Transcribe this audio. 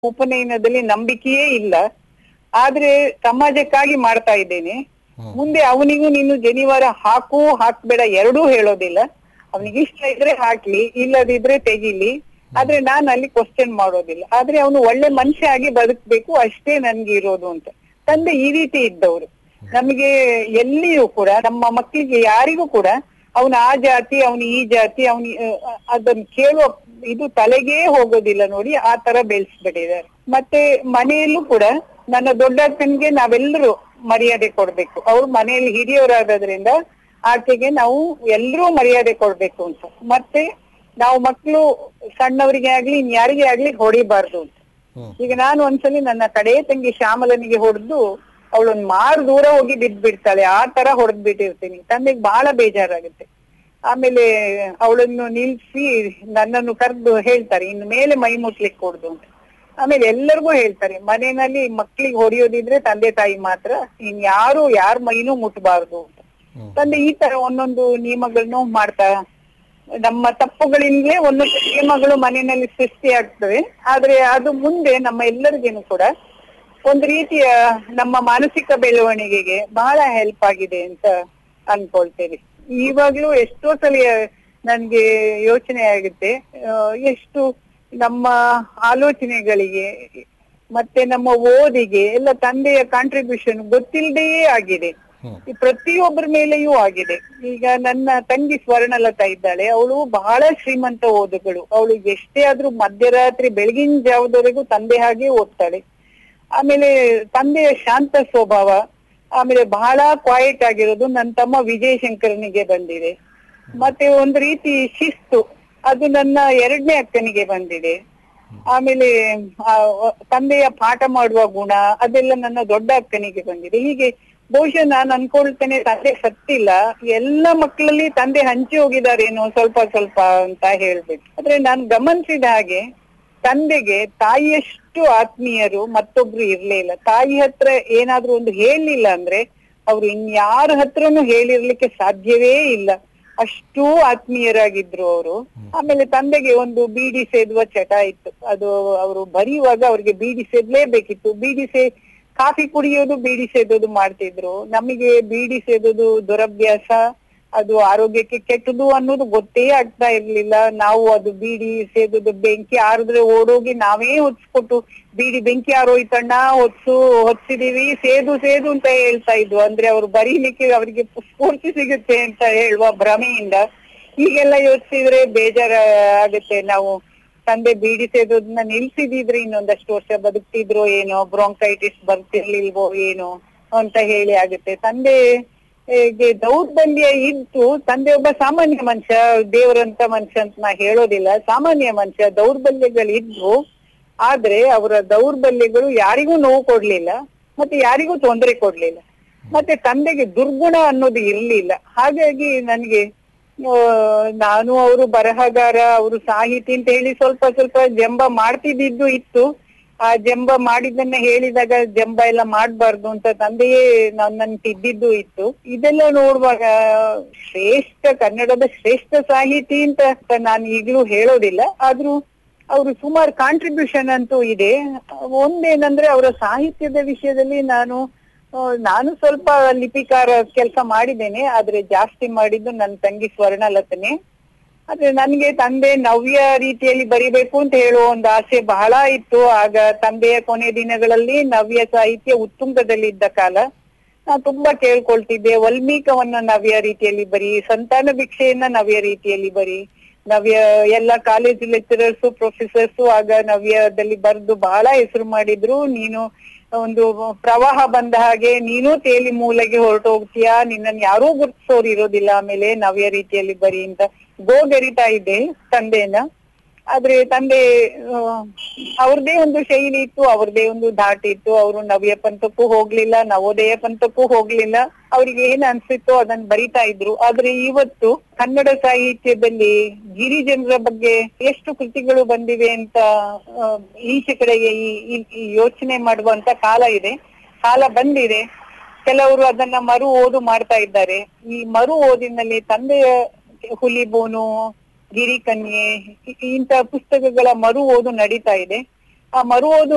ಉಪನಯನದಲ್ಲಿ ನಂಬಿಕೆಯೇ ಇಲ್ಲ ಆದ್ರೆ ಸಮಾಜಕ್ಕಾಗಿ ಮಾಡ್ತಾ ಇದ್ದೇನೆ ಮುಂದೆ ಅವನಿಗೂ ನೀನು ಜನಿವಾರ ಹಾಕು ಹಾಕ್ಬೇಡ ಎರಡೂ ಹೇಳೋದಿಲ್ಲ ಅವನಿಗೆ ಇಷ್ಟ ಇದ್ರೆ ಹಾಕ್ಲಿ ಇಲ್ಲದಿದ್ರೆ ತೆಗಿಲಿ ಆದ್ರೆ ನಾನು ಅಲ್ಲಿ ಕ್ವಶನ್ ಮಾಡೋದಿಲ್ಲ ಆದ್ರೆ ಅವನು ಒಳ್ಳೆ ಮನುಷ್ಯ ಆಗಿ ಬದುಕ್ಬೇಕು ಅಷ್ಟೇ ನನ್ಗೆ ಇರೋದು ಅಂತ ತಂದೆ ಈ ರೀತಿ ಇದ್ದವರು ನಮಗೆ ಎಲ್ಲಿಯೂ ಕೂಡ ನಮ್ಮ ಮಕ್ಕಳಿಗೆ ಯಾರಿಗೂ ಕೂಡ ಅವನ ಆ ಜಾತಿ ಅವನು ಈ ಜಾತಿ ಅವನು ಅದನ್ನ ಕೇಳುವ ಇದು ತಲೆಗೇ ಹೋಗೋದಿಲ್ಲ ನೋಡಿ ಆ ತರ ಬೆಳೆಸ್ಬಿಟ್ಟಿದ್ದಾರೆ ಮತ್ತೆ ಮನೆಯಲ್ಲೂ ಕೂಡ ನನ್ನ ದೊಡ್ಡ ಅಕ್ಕನಿಗೆ ನಾವೆಲ್ಲರೂ ಮರ್ಯಾದೆ ಕೊಡ್ಬೇಕು ಅವ್ರು ಮನೆಯಲ್ಲಿ ಹಿರಿಯವರಾಗೋದ್ರಿಂದ ಆಕೆಗೆ ನಾವು ಎಲ್ಲರೂ ಮರ್ಯಾದೆ ಕೊಡ್ಬೇಕು ಅಂತ ಮತ್ತೆ ನಾವು ಮಕ್ಕಳು ಸಣ್ಣವರಿಗೆ ಆಗ್ಲಿ ಯಾರಿಗೇ ಆಗ್ಲಿ ಹೊಡಿಬಾರ್ದು ಅಂತ ಹ್ಮ್. ಈಗ ನಾನು ಒಂದ್ಸಲಿ ನನ್ನ ಕಡೆ ತಂಗಿ ಶ್ಯಾಮಲನಿಗೆ ಹೊಡೆದು ಅವಳೊಂದ್ ಮಾರು ದೂರ ಹೋಗಿ ಬಿದ್ದು ಬಿಡ್ತಾಳೆ ಆ ತರ ಹೊಡೆದ್ ಬಿಟ್ಟಿರ್ತೀನಿ ತಂದೆಗೆ ಬಹಳ ಬೇಜಾರಾಗುತ್ತೆ ಆಮೇಲೆ ಅವಳನ್ನು ನಿಲ್ಸಿ ನನ್ನನ್ನು ಕರೆದು ಹೇಳ್ತಾರೆ ಇನ್ನು ಮೇಲೆ ಮೈ ಮುಟ್ಲಿಕ್ಕೆ ಕೊಡ್ದು ಅಂತ ಆಮೇಲೆ ಎಲ್ಲರಿಗೂ ಹೇಳ್ತಾರೆ ಮನೆಯಲ್ಲಿ ಮಕ್ಳಿಗೆ ಹೊಡೆಯೋದಿದ್ರೆ ತಂದೆ ತಾಯಿ ಮಾತ್ರ ಇನ್ ಯಾರು ಯಾರ ಮೈನೂ ಮುಟ್ಬಾರ್ದು ಅಂತ ಹ್ಮ್. ತಂದೆ ಈ ತರ ಒಂದೊಂದು ನಿಯಮಗಳನ್ನು ಮಾಡ್ತಾ ನಮ್ಮ ತಪ್ಪುಗಳಿಂದಲೇ ಒಂದೊಂದು ನಿಯಮಗಳು ಮನೆಯಲ್ಲಿ ಸೃಷ್ಟಿ ಆಗ್ತವೆ ಆದ್ರೆ ಅದು ಮುಂದೆ ನಮ್ಮ ಎಲ್ಲರಿಗೇನು ಕೂಡ ಒಂದು ರೀತಿಯ ನಮ್ಮ ಮಾನಸಿಕ ಬೆಳವಣಿಗೆಗೆ ಬಹಳ ಹೆಲ್ಪ್ ಆಗಿದೆ ಅಂತ ಅನ್ಕೊಳ್ತೇನೆ ಇವಾಗ್ಲೂ ಎಷ್ಟೋ ಸಲ ನನ್ಗೆ ಯೋಚನೆ ಆಗುತ್ತೆ ಆ, ಎಷ್ಟು ನಮ್ಮ ಆಲೋಚನೆಗಳಿಗೆ ಮತ್ತೆ ನಮ್ಮ ಓದಿಗೆ ಎಲ್ಲ ತಂದೆಯ ಕಾಂಟ್ರಿಬ್ಯೂಷನ್ ಗೊತ್ತಿಲ್ಲದೆಯೇ ಆಗಿದೆ ಹ್ಮ್. ಈ ಪ್ರತಿಯೊಬ್ಬರ ಮೇಲೆಯೂ ಆಗಿದೆ ಈಗ ನನ್ನ ತಂಗಿ ಸ್ವರ್ಣಲತಾ ಇದ್ದಾಳೆ ಅವಳು ಬಹಳ ಶ್ರೀಮಂತ ಓದುಗಳು ಅವಳು ಎಷ್ಟೇ ಆದ್ರೂ ಮಧ್ಯರಾತ್ರಿ ಬೆಳಗಿನ ಜಾವದವರೆಗೂ ತಂದೆ ಹಾಗೆ ಓದ್ತಾಳೆ ಆಮೇಲೆ ತಂದೆಯ ಶಾಂತ ಸ್ವಭಾವ ಆಮೇಲೆ ಬಹಳ ಕ್ವಾಯಿಟ್ ಆಗಿರೋದು ನನ್ನ ತಮ್ಮ ವಿಜಯ್ ಶಂಕರನಿಗೆ ಬಂದಿದೆ ಮತ್ತೆ ಒಂದು ರೀತಿ ಶಿಸ್ತು ಅದು ನನ್ನ ಎರಡನೇ ಅಕ್ಕನಿಗೆ ಬಂದಿದೆ ಆಮೇಲೆ ಆ, ತಂದೆಯ ಪಾಠ ಮಾಡುವ ಗುಣ ಅದೆಲ್ಲ ನನ್ನ ದೊಡ್ಡ ಅಕ್ಕನಿಗೆ ಬಂದಿದೆ ಹೀಗೆ ಬಹುಶಃ ನಾನು ಅನ್ಕೊಳ್ತೇನೆ ತಂದೆ ಸತ್ತಿಲ್ಲ ಎಲ್ಲ ಮಕ್ಕಳಲ್ಲಿ ತಂದೆ ಹಂಚಿ ಹೋಗಿದಾರೇನೋ ಸ್ವಲ್ಪ ಸ್ವಲ್ಪ ಅಂತ ಹೇಳ್ಬಿಟ್ಟು ಆದ್ರೆ ನಾನು ಗಮನಿಸಿದ ಹಾಗೆ ತಂದೆಗೆ ತಾಯಿಯಷ್ಟು ಆತ್ಮೀಯರು ಮತ್ತೊಬ್ರು ಇರ್ಲೇ ಇಲ್ಲ ತಾಯಿ ಹತ್ರ ಏನಾದ್ರೂ ಒಂದು ಹೇಳಿಲ್ಲ ಅಂದ್ರೆ ಅವ್ರು ಇನ್ಯಾರ ಹತ್ರನೂ ಹೇಳಿರ್ಲಿಕ್ಕೆ ಸಾಧ್ಯವೇ ಇಲ್ಲ ಅಷ್ಟೂ ಆತ್ಮೀಯರಾಗಿದ್ರು ಅವರು ಆಮೇಲೆ ತಂದೆಗೆ ಒಂದು ಬೀಡಿ ಸೇದುವ ಚಟ ಇತ್ತು ಅದು ಅವರು ಬರೆಯುವಾಗ ಅವ್ರಿಗೆ ಬೀಡಿ ಸೇದ್ಲೇಬೇಕಿತ್ತು ಬೀಡಿ ಸೇ ಕಾಫಿ ಕುಡಿಯೋದು ಬೀಡಿ ಸೇದೋದು ಮಾಡ್ತಿದ್ರು ನಮಗೆ ಬೀಡಿ ಸೇದೋದು ದುರಭ್ಯಾಸ ಅದು ಆರೋಗ್ಯಕ್ಕೆ ಕೆಟ್ಟದು ಅನ್ನೋದು ಗೊತ್ತೇ ಆಗ್ತಾ ಇರ್ಲಿಲ್ಲ ನಾವು ಅದು ಬೀಡಿ ಸೇದೋದು ಬೆಂಕಿ ಆರಿದ್ರೆ ಓಡೋಗಿ ನಾವೇ ಹೊತ್ಸ್ಕೊಟ್ಟು ಬೀಡಿ ಬೆಂಕಿ ಆರೋಯ್ತಣ್ಣ ಹೊತ್ಸು ಹೊತ್ಸಿದೀವಿ ಸೇದು ಸೇದು ಅಂತ ಹೇಳ್ತಾ ಇದ್ವು ಅಂದ್ರೆ ಅವ್ರು ಬರೀಲಿಕ್ಕೆ ಅವರಿಗೆ ಸ್ಫೂರ್ತಿ ಸಿಗುತ್ತೆ ಅಂತ ಹೇಳುವ ಭ್ರಮೆಯಿಂದ ಹೀಗೆಲ್ಲ ಯೋಚಿಸಿದ್ರೆ ಬೇಜಾರ ಆಗುತ್ತೆ ನಾವು ತಂದೆ ಬೀಡಿ ಸೇದೋದನ್ನ ನಿಲ್ಸಿದಿದ್ರೆ ಇನ್ನೊಂದಷ್ಟು ವರ್ಷ ಬದುಕ್ತಿದ್ರೋ ಏನೋ ಬ್ರೋಂಕೈಟಿಸ್ ಬರ್ತಿರ್ಲಿಲ್ವೋ ಏನೋ ಅಂತ ಹೇಳಿ ಆಗುತ್ತೆ ತಂದೆ ಗೆ ದೌರ್ಬಲ್ಯ ಇದ್ದು ತಂದೆ ಒಬ್ಬ ಸಾಮಾನ್ಯ ಮನುಷ್ಯ ದೇವರಂತ ಮನುಷ್ಯ ಅಂತ ನಾ ಹೇಳೋದಿಲ್ಲ ಸಾಮಾನ್ಯ ಮನುಷ್ಯ ದೌರ್ಬಲ್ಯಗಳಿದ್ವು ಆದ್ರೆ ಅವರ ದೌರ್ಬಲ್ಯಗಳು ಯಾರಿಗೂ ನೋವು ಕೊಡ್ಲಿಲ್ಲ ಮತ್ತೆ ಯಾರಿಗೂ ತೊಂದರೆ ಕೊಡ್ಲಿಲ್ಲ ಮತ್ತೆ ತಂದೆಗೆ ದುರ್ಗುಣ ಅನ್ನೋದು ಇರ್ಲಿಲ್ಲ ಹಾಗಾಗಿ ನನ್ಗೆ ಆ, ನಾನು ಅವರು ಬರಹಗಾರ ಅವರು ಸಾಹಿತಿ ಅಂತ ಹೇಳಿ ಸ್ವಲ್ಪ ಸ್ವಲ್ಪ ಜಂಬ ಮಾಡ್ತಿದ್ದಿದ್ದು ಇತ್ತು ಆ ಜಂಬ ಮಾಡಿದ್ದನ್ನ ಹೇಳಿದಾಗ ಜಂಬ ಎಲ್ಲ ಮಾಡ್ಬಾರ್ದು ಅಂತ ತಂದೆಯೇ ನನ್ನನ್ನು ತಿದ್ದಿದ್ದು ಇತ್ತು ಇದೆಲ್ಲ ನೋಡುವಾಗ ಶ್ರೇಷ್ಠ ಕನ್ನಡದ ಶ್ರೇಷ್ಠ ಸಾಹಿತಿ ಅಂತ ನಾನು ಈಗಲೂ ಹೇಳೋದಿಲ್ಲ ಆದ್ರೂ ಅವರು ಸುಮಾರು ಕಾಂಟ್ರಿಬ್ಯೂಷನ್ ಅಂತೂ ಇದೆ ಒಂದೇನಂದ್ರೆ ಅವರ ಸಾಹಿತ್ಯದ ವಿಷಯದಲ್ಲಿ ನಾನು ಆ, ನಾನು ಸ್ವಲ್ಪ ಲಿಪಿಕಾರ ಕೆಲಸ ಮಾಡಿದ್ದೇನೆ ಆದ್ರೆ ಜಾಸ್ತಿ ಮಾಡಿದ್ದು ನನ್ನ ತಂಗಿ ಸ್ವರ್ಣಲತನೆ ಆದ್ರೆ ನನ್ಗೆ ತಂದೆ ನವ್ಯ ರೀತಿಯಲ್ಲಿ ಬರಿಬೇಕು ಅಂತ ಹೇಳುವ ಒಂದು ಆಸೆ ಬಹಳ ಇತ್ತು ಆಗ ತಂದೆಯ ಕೊನೆ ದಿನಗಳಲ್ಲಿ ನವ್ಯ ಸಾಹಿತ್ಯ ಉತ್ತುಂಗದಲ್ಲಿದ್ದ ಕಾಲ ನಾನು ತುಂಬಾ ಕೇಳ್ಕೊಳ್ತಿದ್ದೆ ವಲ್ಮೀಕವನ್ನ ನವ್ಯ ರೀತಿಯಲ್ಲಿ ಬರಿ ಸಂತಾನ ಭಿಕ್ಷೆಯನ್ನ ನವ್ಯ ರೀತಿಯಲ್ಲಿ ಬರಿ ನವ್ಯ ಎಲ್ಲ ಕಾಲೇಜ್ ಲೆಕ್ಚರರ್ಸ್ ಪ್ರೊಫೆಸರ್ಸ್ ಆಗ ನವ್ಯದಲ್ಲಿ ಬರೆದು ಬಹಳ ಹೆಸರು ಮಾಡಿದ್ರು ನೀನು ಒಂದು ಪ್ರವಾಹ ಬಂದ ಹಾಗೆ ನೀನು ತೇಲಿ ಮೂಲೆಗೆ ಹೊರಟು ಹೋಗ್ತೀಯಾ ನಿನ್ನನ್ನು ಯಾರೂ ಗುರ್ತಿಸೋರು ಇರೋದಿಲ್ಲ ಆಮೇಲೆ ನವ್ಯ ರೀತಿಯಲ್ಲಿ ಬರಿ ಅಂತ ಗೋಗರಿತಾ ಇದ್ದೆ ತಂದೆನ ಆದ್ರೆ ತಂದೆ ಆ, ಅವ್ರದ್ದೇ ಒಂದು ಶೈಲಿ ಇತ್ತು ಅವ್ರದ್ದೇ ಒಂದು ಧಾಟಿ ಇತ್ತು ಅವರು ನವ್ಯ ಪಂಥಕ್ಕೂ ಹೋಗ್ಲಿಲ್ಲ ನವೋದಯ ಪಂಥಕ್ಕೂ ಹೋಗ್ಲಿಲ್ಲ ಅವ್ರಿಗೆ ಏನ್ ಅನ್ಸಿತ್ತೋ ಅದನ್ನ ಬರಿತಾ ಇದ್ರು ಆದ್ರೆ ಇವತ್ತು ಕನ್ನಡ ಸಾಹಿತ್ಯದಲ್ಲಿ ಗಿರಿಜನರ ಬಗ್ಗೆ ಎಷ್ಟು ಕೃತಿಗಳು ಬಂದಿವೆ ಅಂತ ಆ, ಈಚೆ ಕಡೆಗೆ ಈ ಈ- ಈ ಯೋಚನೆ ಮಾಡುವಂತ ಕಾಲ ಇದೆ ಕಾಲ ಬಂದಿದೆ ಕೆಲವರು ಅದನ್ನ ಮರು ಓದು ಮಾಡ್ತಾ ಇದ್ದಾರೆ ಈ ಮರು ಓದಿನಲ್ಲಿ ತಂದೆಯ ಹುಲಿಬೋನು ಗಿರಿಕನ್ಯೆ ಇ- ಇಂಥ ಪುಸ್ತಕಗಳ ಮರು ಓದು ನಡೀತಾ ಇದೆ ಆ ಮರು ಓದು